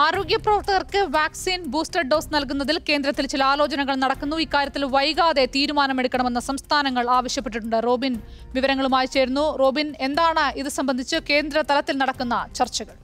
ആരോഗ്യ പ്രവർത്തകർക്ക് vaccine booster dose നൽകുന്നതിൽ കേന്ദ്രത്തിൽ ചില ആലോചനകൾ നടക്കുന്നു ഇക്കാര്യത്തിൽ വൈകാതെ തീരുമാനമെടുക്കണമെന്ന് സംസ്ഥാനങ്ങൾ ആവശ്യപ്പെട്ടിട്ടുണ്ട് റോബിൻ വിവരങ്ങളുമായി ചേരുന്നു റോബിൻ എന്താണ് ഇത് സംബന്ധിച്ച് കേന്ദ്ര തലത്തിൽ നടക്കുന്ന ചർച്ചകൾ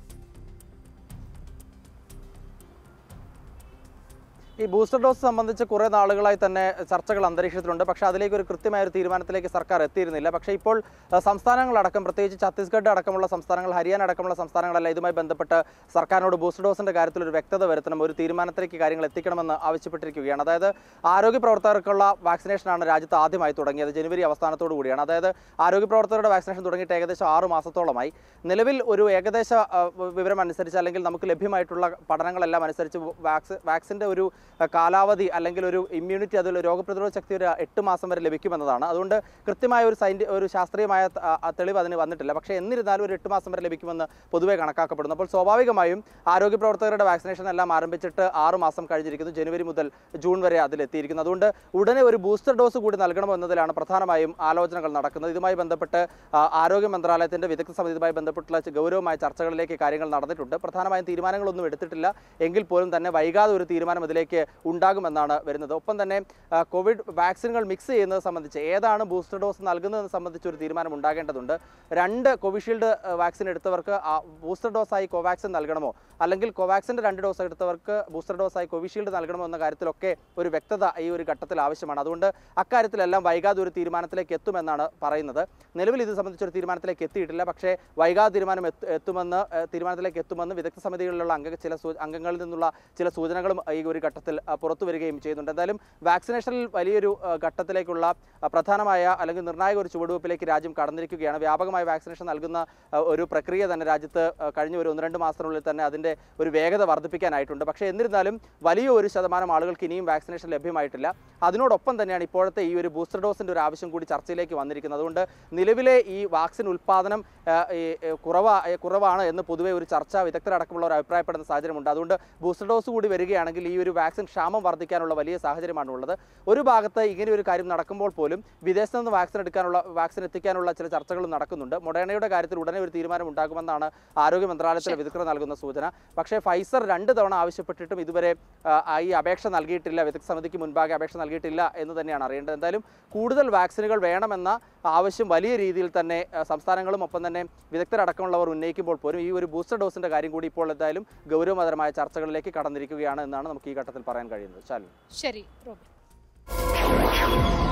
ഈ ബൂസ്റ്റർ ഡോസ് സംബന്ധിച്ച് കുറേ നാളുകളായി തന്നെ ചർച്ചകൾ അന്തരീക്ഷത്തിലുണ്ട് പക്ഷേ അതിലേക്ക് ഒരു കൃത്യമായ ഒരു തീരുമാനത്തിലേക്ക് സർക്കാർ എത്തിയിരുന്നില്ല പക്ഷേ ഇപ്പോൾ അഹ്, സംസ്ഥാനങ്ങളടക്കം പ്രത്യേകിച്ച് ഛത്തീസ്ഗഡ് അടക്കമുള്ള സംസ്ഥാനങ്ങൾ ഹരിയാന അടക്കമുള്ള സംസ്ഥാനങ്ങളെല്ലാം ഇതുമായി ബന്ധപ്പെട്ട് സർക്കാരിനോട് ബൂസ്റ്റർ ഡോസിന്റെ കാര്യത്തിൽ ഒരു വ്യക്തത വരുത്തണം ഒരു തീരുമാനത്തിലേക്ക് കാര്യങ്ങൾ എത്തിക്കണമെന്ന് ആവശ്യപ്പെട്ടിരിക്കുകയാണ് അതായത് ആരോഗ്യ പ്രവർത്തകർക്കുള്ള വാക്സിനേഷനാണ് രാജ്യത്ത് ആദ്യമായി തുടങ്ങിയത് ജനുവരി അവസാനത്തോടു കൂടിയാണ് അതായത് ആരോഗ്യ പ്രവർത്തകരുടെ വാക്സിനേഷൻ തുടങ്ങിയിട്ട് ഏകദേശം ആറ് മാസത്തോളമായി നിലവിൽ ഒരു ഏകദേശ അഹ്, വിവരം അനുസരിച്ച് അല്ലെങ്കിൽ നമുക്ക് ലഭ്യമായിട്ടുള്ള പഠനങ്ങളെല്ലാം അനുസരിച്ച് വാക്സി വാക്സിൻ്റെ ഒരു അഹ്, കാലാവധി അല്ലെങ്കിൽ ഒരു ഇമ്മ്യൂണിറ്റി അതിൽ രോഗപ്രതിരോധ ശക്തി ഒരു എട്ട് മാസം വരെ ലഭിക്കുമെന്നതാണ് അതുകൊണ്ട് കൃത്യമായ ഒരു സൈൻറ്റി ഒരു ശാസ്ത്രീയമായ ത- ആ- ആ തെളിവ് അതിന് വന്നിട്ടില്ല പക്ഷേ എന്നിരുന്നാലും ഒരു എട്ട് മാസം വരെ ലഭിക്കുമെന്ന് പൊതുവെ കണക്കാക്കപ്പെടുന്നു അപ്പോൾ സ്വാഭാവികമായും ആരോഗ്യ പ്രവർത്തകരുടെ വാക്സിനേഷൻ എല്ലാം ആരംഭിച്ചിട്ട് ആറ് മാസം കഴിഞ്ഞിരിക്കുന്നു ജനുവരി മുതൽ ജൂൺ വരെ അതിലെത്തിയിരിക്കുന്നു അതുകൊണ്ട് ഉടനെ ഒരു ബൂസ്റ്റർ ഡോസ് കൂടി നൽകണമോ എന്നതിലാണ് പ്രധാനമായും ആലോചനകൾ നടക്കുന്നത് ഇതുമായി ബന്ധപ്പെട്ട് ആ, ആരോഗ്യ മന്ത്രാലയത്തിന്റെ വിദഗ്ധ സമിതിയുമായി ബന്ധപ്പെട്ടുള്ള ച- ഗൗരവമായ ചർച്ചകളിലേക്ക് കാര്യങ്ങൾ നടന്നിട്ടുണ്ട് പ്രധാനമായും തീരുമാനങ്ങളൊന്നും എടുത്തിട്ടില്ല എങ്കിൽ പോലും തന്നെ വൈകാതെ ഒരു തീരുമാനം ഇതിലേക്ക് ഉണ്ടാകുമെന്നാണ് വരുന്നത് ഒപ്പം തന്നെ ആ, കോവിഡ് വാക്സിനുകൾ മിക്സ് ചെയ്യുന്നത് സംബന്ധിച്ച് ഏതാണ് ബൂസ്റ്റർ ഡോസ് നൽകുന്നതെന്ന് സംബന്ധിച്ച് ഒരു തീരുമാനം ഉണ്ടാകേണ്ടതുണ്ട് രണ്ട് കോവിഷീൽഡ് ആ, വാക്സിൻ എടുത്തവർക്ക് ആ ബൂസ്റ്റർ ഡോസായി കോവാക്സിൻ നൽകണമോ അല്ലെങ്കിൽ കോവാക്സിൻ്റെ രണ്ട് ഡോസ് എടുത്തവർക്ക് ബൂസ്റ്റർ ഡോസായി കോവിഷീൽഡ് നൽകണമോ എന്ന കാര്യത്തിലൊക്കെ ഒരു വ്യക്തത ഈ ഒരു ഘട്ടത്തിൽ ആവശ്യമാണ് അതുകൊണ്ട് അക്കാര്യത്തിലെല്ലാം വൈകാതെ ഒരു തീരുമാനത്തിലേക്ക് എത്തുമെന്നാണ് പറയുന്നത് നിലവിൽ ഇത് സംബന്ധിച്ച് ഒരു തീരുമാനത്തിലേക്ക് എത്തിയിട്ടില്ല പക്ഷേ വൈകാതെ തീരുമാനം എത്തു- എത്തുമെന്ന് ഏഹ്, തീരുമാനത്തിലേക്ക് എത്തുമെന്ന് വിദഗ്ധ സമിതികളിലുള്ള അംഗ ചില സൂ- അംഗങ്ങളിൽ നിന്നുള്ള ചില സൂചനകളും ഈ ഒരു ഘട്ടത്തിൽ ആ, പുറത്തു വരികയും ചെയ്യുന്നുണ്ട് എന്തായാലും വാക്സിനേഷനിൽ വലിയൊരു ആ, ഘട്ടത്തിലേക്കുള്ള ആ, പ്രധാനമായ അല്ലെങ്കിൽ നിർണായക ഒരു ചുവടുവയ്പ്പിലേക്ക് രാജ്യം കടന്നിരിക്കുകയാണ് വ്യാപകമായ വാക്സിനേഷൻ നൽകുന്ന ആ, ഒരു പ്രക്രിയ തന്നെ രാജ്യത്ത് ആ, കഴിഞ്ഞ ഒരു ഒന്ന് രണ്ട് മാസത്തിനുള്ളിൽ തന്നെ അതിൻ്റെ ഒരു വേഗത വർദ്ധിപ്പിക്കാനായിട്ടുണ്ട് പക്ഷേ എന്നിരുന്നാലും വലിയ ഒരു ശതമാനം ആളുകൾക്ക് ഇനിയും വാക്സിനേഷൻ ലഭ്യമായിട്ടില്ല അതിനോടൊപ്പം തന്നെയാണ് ഇപ്പോഴത്തെ ഈ ഒരു ബൂസ്റ്റർ ഡോസിൻ്റെ ഒരു ആവശ്യം കൂടി ചർച്ചയിലേക്ക് വന്നിരിക്കുന്നത് അതുകൊണ്ട് നിലവിലെ ഈ വാക്സിൻ ഉൽപ്പാദനം ആ, ഈ, ഏ, കുറവാ ഏ, കുറവാണ് എന്ന് പൊതുവെ ഒരു ചർച്ച വിദഗ്ധരടക്കമുള്ളവർ അഭിപ്രായപ്പെടുന്ന സാഹചര്യമുണ്ട് അതുകൊണ്ട് ബൂസ്റ്റർ ഡോസ് കൂടി വരികയാണെങ്കിൽ ഈ ഒരു വാക്സിൻ ക്ഷാമം വർദ്ധിക്കാനുള്ള വലിയ സാഹചര്യമാണ് ഉള്ളത് ഒരു ഭാഗത്ത് ഇങ്ങനെ ഒരു കാര്യം നടക്കുമ്പോൾ പോലും വിദേശത്ത് നിന്ന് വാക്സിൻ എടുക്കാനുള്ള വാക്സിൻ എത്തിക്കാനുള്ള ചില ചർച്ചകളും നടക്കുന്നുണ്ട് മൊഡേണയുടെ കാര്യത്തിൽ ഉടനെ ഒരു തീരുമാനം ഉണ്ടാകുമെന്നാണ് ആരോഗ്യ മന്ത്രാലയത്തിലെ വിദഗ്ധർ നൽകുന്ന സൂചന പക്ഷേ ഫൈസർ രണ്ട് തവണ ആവശ്യപ്പെട്ടിട്ടും ഇതുവരെ ആ, ഈ അപേക്ഷ നൽകിയിട്ടില്ല വിദഗ്ധ സമിതിക്ക് മുൻപാകെ അപേക്ഷ നൽകിയിട്ടില്ല എന്ന് തന്നെയാണ് അറിയേണ്ടത് എന്തായാലും കൂടുതൽ വാക്സിനുകൾ വേണമെന്ന ആവശ്യം വലിയ രീതിയിൽ തന്നെ ആ, സംസ്ഥാനങ്ങളും ഒപ്പം തന്നെ വിദഗ്ധരടക്കമുള്ളവർ ഉന്നയിക്കുമ്പോൾ പോലും ഈ ഒരു ബൂസ്റ്റർ ഡോസിന്റെ കാര്യം കൂടി ഇപ്പോൾ എന്തായാലും ഗൗരവതരമായ ചർച്ചകളിലേക്ക് കടന്നിരിക്കുകയാണ് എന്നാണ് നമുക്ക് ഈ ഘട്ടത്തിൽ പറയാൻ കഴിയുന്നത് ശാലു ശരി റോബിൻ